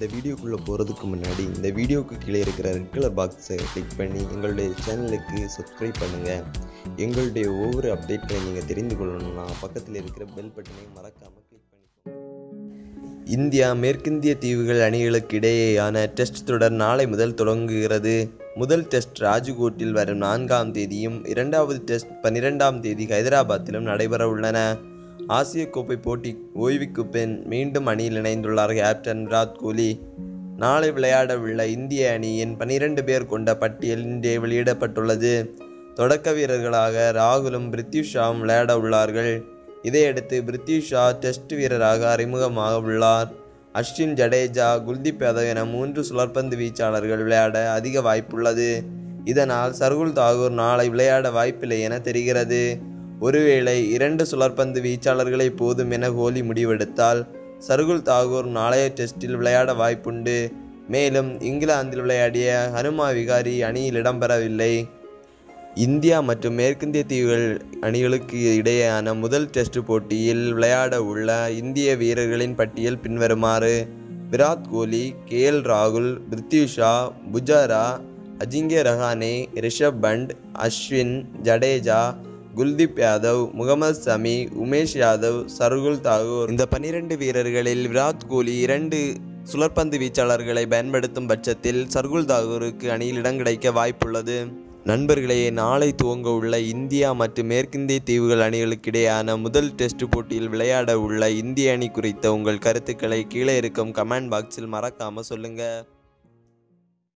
இந்த வீடியோக்குள்ளே போகிறதுக்கு முன்னாடி இந்த வீடியோவுக்கு கீழே இருக்கிற ரெட் கலர் பாக்ஸை கிளிக் பண்ணி எங்களுடைய சேனலுக்கு சப்ஸ்கிரைப் பண்ணுங்கள் எங்களுடைய ஒவ்வொரு அப்டேட்களை நீங்கள் தெரிந்து கொள்ளணும்னா பக்கத்தில் இருக்கிற பெல் பட்டனை மறக்காமல் கிளிக் பண்ணிக்கோங்க இந்தியா மேற்கிந்திய தீவுகள் அணிகளுக்கு இடையேயான டெஸ்ட் தொடர் நாளை முதல் தொடங்குகிறது முதல் டெஸ்ட் ராஜ்கோட்டில் வரும் நான்காம் தேதியும் இரண்டாவது டெஸ்ட் பன்னிரெண்டாம் தேதி ஹைதராபாத்திலும் நடைபெற உள்ளன ஆசிய கோப்பை போட்டி ஓய்வுக்கு பின் மீண்டும் அணியில் இணைந்துள்ளார் கேப்டன் விராட் கோலி நாளை விளையாடவுள்ள இந்திய அணியின் பனிரெண்டு பேர் கொண்ட பட்டியல் இன்றே வெளியிடப்பட்டுள்ளது தொடக்க வீரர்களாக ராகுலும் பிரித்யூஷாவும் விளையாட உள்ளார்கள் இதையடுத்து பிரித்யூஷா டெஸ்ட் வீரராக அறிமுகமாக உள்ளார் அஸ்வின் ஜடேஜா குல்தீப் யாதவ் என மூன்று சுழற்பந்து வீச்சாளர்கள் விளையாட அதிக வாய்ப்புள்ளது இதனால் சர்குல் தாகூர் நாளை விளையாட வாய்ப்பில்லை என தெரிகிறது ஒருவேளை இரண்டு சுழற்பந்து வீச்சாளர்களை போதும் என கோலி முடிவெடுத்தால் சர்குல் தாகூர் நாளைய டெஸ்டில் விளையாட வாய்ப்புண்டு மேலும் இங்கிலாந்தில் விளையாடிய ஹனுமா விகாரி அணியில் இடம்பெறவில்லை இந்தியா மற்றும் மேற்கிந்திய தீவுகள் அணிகளுக்கு இடையேயான முதல் டெஸ்ட் போட்டியில் விளையாட உள்ள இந்திய வீரர்களின் பட்டியல் பின்வருமாறு விராட் கோலி கே எல் ராகுல் பிருத்யூஷா புஜாரா அஜிங்கிய ரஹானே ரிஷப் பண்ட் அஸ்வின் ஜடேஜா குல்தீப் யாதவ் முகமது சமி உமேஷ் யாதவ் சர்குல் தாகூர் இந்த பனிரெண்டு வீரர்களில் விராட் கோலி இரண்டு சுழற்பந்து வீச்சாளர்களை பயன்படுத்தும் பட்சத்தில் சர்குல் தாகூருக்கு அணியில் இடம் கிடைக்க வாய்ப்புள்ளது நண்பர்களே நாளை துவங்க உள்ள இந்தியா மற்றும் மேற்கிந்திய தீவுகள் அணிகளுக்கிடையான முதல் டெஸ்ட் போட்டியில் விளையாட உள்ள இந்திய அணி குறித்த உங்கள் கருத்துக்களை கீழே இருக்கும் கமெண்ட் பாக்ஸில் மறக்காமல் சொல்லுங்கள்